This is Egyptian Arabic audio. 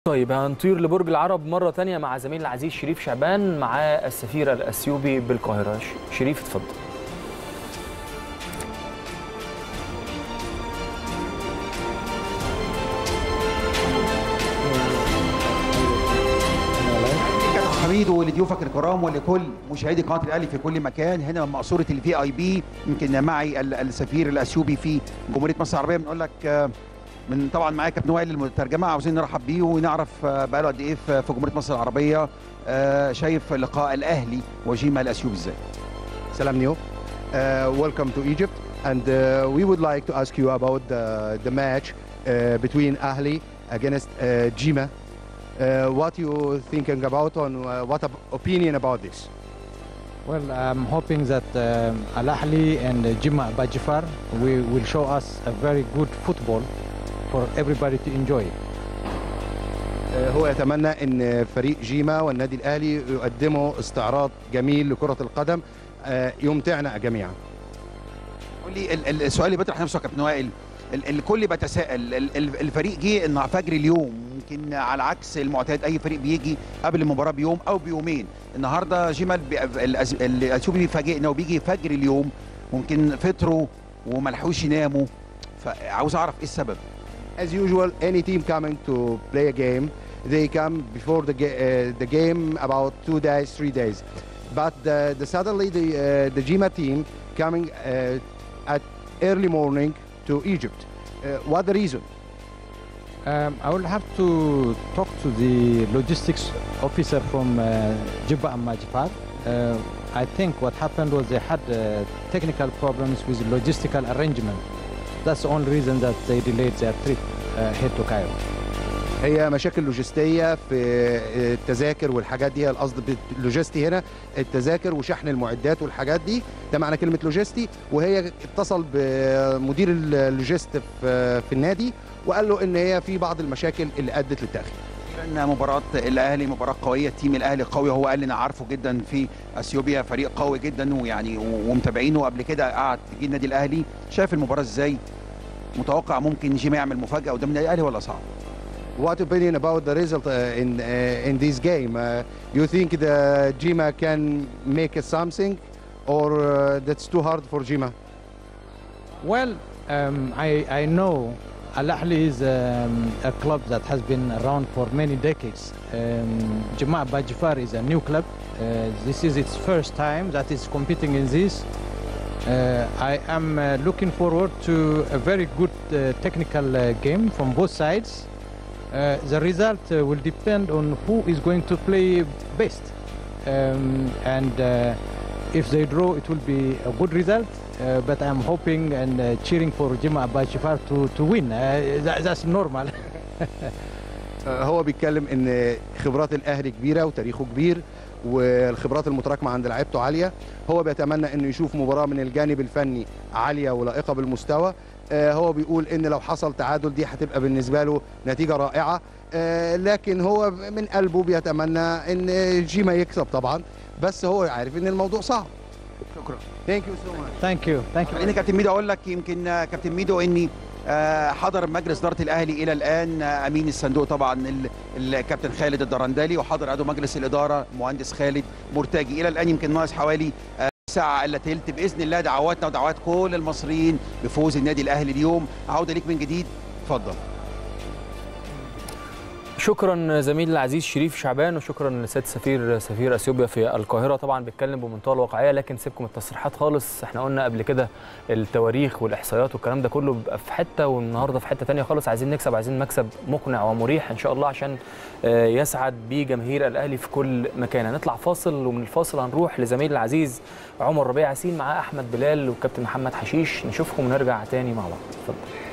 طيب هنطير لبرج العرب مرة تانية مع زميل العزيز شريف شعبان مع السفير الأثيوبي بالقاهرة ش- شريف اتفضل كابتن حميد ولضيوفك الكرام ولكل مشاهدي قناه الاهلي في كل مكان هنا من مقصوره الفي اي بي يمكن معي ال- السفير الاثيوبي في جمهوريه مصر العربيه بنقول لك آه، من طبعا معايا كابتن وائل المترجمه عاوزين نرحب بيه ونعرف آه، بقاله قد ايه في في جمهوريه مصر العربيه آه، شايف لقاء الاهلي وجيما الاثيوبي ازاي Salam Neo. Uh, welcome to Egypt. And uh, we would like to ask you about the, the match uh, between Ahli against uh, Jima. Uh, what you thinking about and uh, what op- opinion about this? Well, I'm hoping that um, Al Ahly and uh, Jimma Bajifar will, will show us a very good football for everybody to enjoy. Uh, هو يتمنى ان فريق جيما والنادي الاهلي يقدموا استعراض جميل لكره القدم uh, يمتعنا جميعا. قول لي ال- ال- السؤال اللي بيطرح نفسه يا كابتن وائل ال- الكل بيتساءل ال- ال- الفريق جه ان فجر اليوم يمكن على عكس المعتاد اي فريق بيجي قبل المباراه بيوم او بيومين النهارده جمال بي- الأز- الاثيوبي بيفاجئنا وبيجي فجر اليوم ممكن فطروا وما لحقوش يناموا فعاوز اعرف ايه السبب As usual, any team coming to play a game, they come before the, ga- uh, the game about two days, three days. But the, the suddenly the uh, the Jima team coming uh, at early morning to Egypt. Uh, what the reason? Um, I will have to talk to the logistics officer from uh, Jibba and Majifar. Uh, I think what happened was they had uh, technical problems with logistical arrangement. That's the only reason that they delayed their trip uh, here to Cairo. هي مشاكل لوجستيه في التذاكر والحاجات دي القصد باللوجستي هنا التذاكر وشحن المعدات والحاجات دي ده معنى كلمه لوجستي وهي اتصل بمدير اللوجست في في النادي وقال له ان هي في بعض المشاكل اللي ادت للتاخير ان مباراه الاهلي مباراه قويه التيم الاهلي قوي هو قال لنا عارفه جدا في اثيوبيا فريق قوي جدا ويعني ومتابعينه قبل كده قعد في النادي الاهلي شايف المباراه ازاي متوقع ممكن جيما يعمل مفاجاه قدام النادي الاهلي ولا صعب What opinion about the result uh, in uh, in this game? Uh, you think the Jima can make something, or uh, that's too hard for Jima? Well, um, I, I know Al Ahly is um, a club that has been around for many decades. Um, Jama'a Bajifar is a new club. Uh, this is its first time that is competing in this. Uh, I am uh, looking forward to a very good uh, technical uh, game from both sides. Uh, the result uh, will depend on who is going to play best. Um, and uh, if they draw, it will be a good result. Uh, but I'm hoping and uh, cheering for Jima Abashifar to, to win. Uh, that, that's normal. آه، هو بيتكلم ان خبرات الاهلي كبيره وتاريخه كبير والخبرات المتراكمه عند لعيبته عاليه هو بيتمنى انه يشوف مباراه من الجانب الفني عاليه ولائقه بالمستوى آه، هو بيقول ان لو حصل تعادل دي هتبقى بالنسبه له نتيجه رائعه آه، لكن هو من قلبه بيتمنى ان جيما يكسب طبعا بس هو عارف ان الموضوع صعب شكرا ثانك يو سو ماتش thank you. Thank you. خليني كابتن ميدو اقول لك يمكن آه، كابتن ميدو اني آه، حضر مجلس اداره الاهلي الى الان آه، امين الصندوق طبعا ال- الكابتن خالد الدرندلي وحضر عضو مجلس الاداره المهندس خالد مرتجي الى الان يمكن ناقص حوالي آه، ساعة الا تلت باذن الله دعواتنا ودعوات كل المصريين بفوز النادي الاهلي اليوم عوده ليك من جديد اتفضل شكرا زميل العزيز شريف شعبان وشكرا لسيد سفير سفير اثيوبيا في القاهره طبعا بيتكلم بمنتهى الواقعيه لكن سيبكم التصريحات خالص احنا قلنا قبل كده التواريخ والاحصائيات والكلام ده كله بيبقى في حته والنهارده في حته تانية خالص عايزين نكسب عايزين مكسب مقنع ومريح ان شاء الله عشان آه، يسعد بيه جماهير الاهلي في كل مكان هنطلع فاصل ومن الفاصل هنروح لزميل العزيز عمر ربيع ياسين معاه احمد بلال وكابتن محمد حشيش نشوفهم ونرجع تاني مع بعض اتفضل